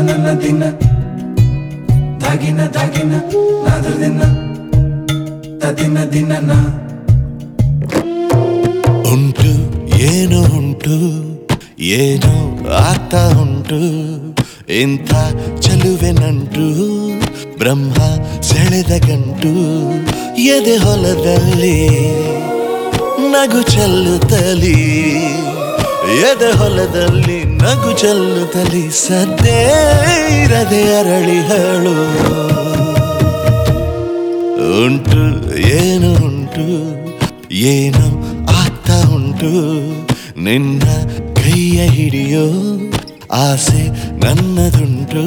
ನನ್ನ ದಿನ ದಾಗಿನ ದಾಗಿನ ನಾದ್ರ ದಿನ ತದಿನ ದಿನ ನಾ ಉಂಟು ಏನು ಉಂಟು ಏನೋ ಆಗ್ತಾ ಉಂಟು ಇಂಥ ಚಲುವೆ ನಂಟು ಬ್ರಹ್ಮ ಸೆಳೆದ ಗಂಟು ಎದೆ ಹೊಲದಲ್ಲಿ ನಗು ಚೆಲ್ಲುತ್ತಲಿ ಎದೆ ಹೊಲದಲ್ಲಿ ನಗು ಚೆಲ್ಲುತ್ತಲಿ ಸದ್ದೇ ಇರದೆ ಅರಳಿಹಳು ಉಂಟು ಏನು ಉಂಟು ಏನು ಆಗ್ತಾ ಉಂಟು ನಿನ್ನ ಕೈಯ ಹಿಡಿಯೋ ಆಸೆ ನನ್ನದುಂಟು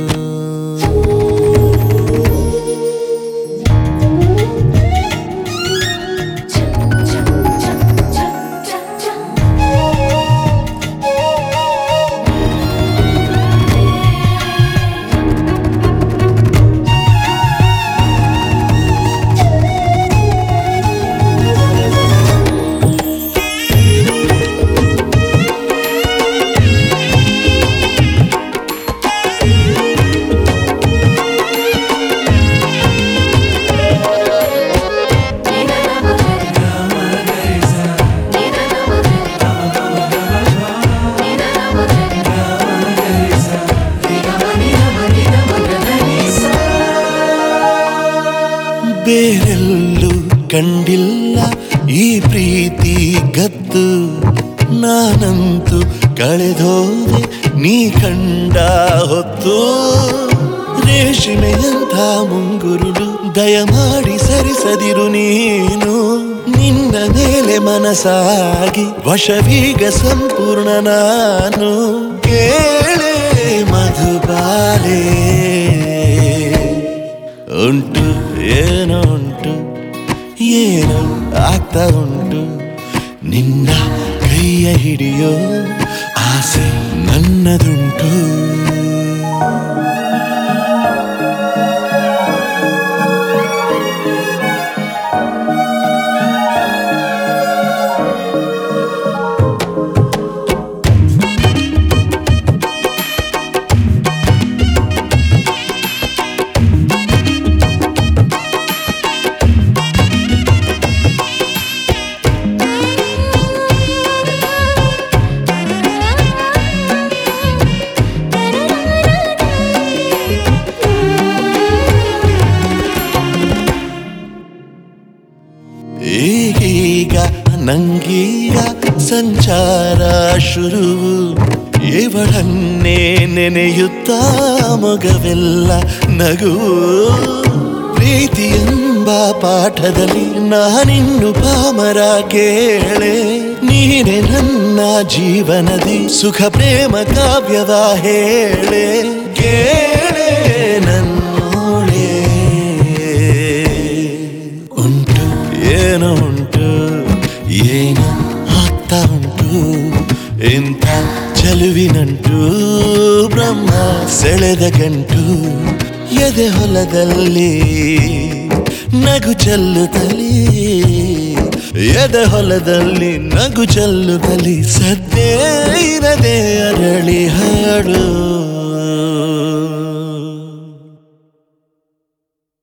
ಬೇರೆಲ್ಲೂ ಕಂಡಿಲ್ಲ ಈ ಪ್ರೀತಿ ಗತ್ತು ನಾನಂತೂ ಕಳೆದೋದೆ ನೀ ಕಂಡ ಹೊತ್ತು ರೇಷ್ಮೆಯಂಥ ಮುಂಗುರುಳು ದಯಮಾಡಿ ಸರಿಸದಿರು ನೀನು ನಿನ್ನ ಮೇಲೆ ಮನಸಾಗಿ ವಶವೀಗ ಸಂಪೂರ್ಣ ನಾನು ಕೇಳೆ ಮಧುಬಾಲೆ ಉಂಟು ಏನೋ ಉಂಟು ಏನೋ ಆಗ್ತಾ ಉಂಟು ನಿನ್ನ ಕೈಯ ಹಿಡಿಯೋ ಆಸೆ ನನ್ನದುಂಟು ಈಗೀಗ ನಂಗೀಗ ಸಂಚಾರ ಶುರು ಇವಳನ್ನೇ ನೆನೆಯುತ್ತಾ ಮೊಗವೆಲ್ಲ ನಗು ಪ್ರೀತಿ ಎಂಬ ಪಾಠದಲ್ಲಿ ನಾನಿನ್ನು ಪಾಮರ ಕೇಳೆ ನೀನೆ ನನ್ನ ಜೀವನದಿ ಸುಖ ಪ್ರೇಮ ಕಾವ್ಯವ ಹೇಳೆ ಕೇಳೆ ನನ್ನೋಳೆ ಉಂಟು ಏನೋ ಉಂಟು ಏನೋ ಆಗ್ತಾ ಉಂಟು ಇಂಥ ಚಲುವಿನಂಟು ಬ್ರಹ್ಮ ಸೆಳೆದ ಗಂಟು ಎದೆ ಹೊಲದಲ್ಲಿ ನಗು ಚೆಲ್ಲುತ್ತಲಿ ಎದೆ ಹೊಲದಲ್ಲಿ ನಗು ಚೆಲ್ಲುತ್ತಲಿ ಸದ್ದೇ ಇರದೆ ಅರಳಿ ಹಾಡು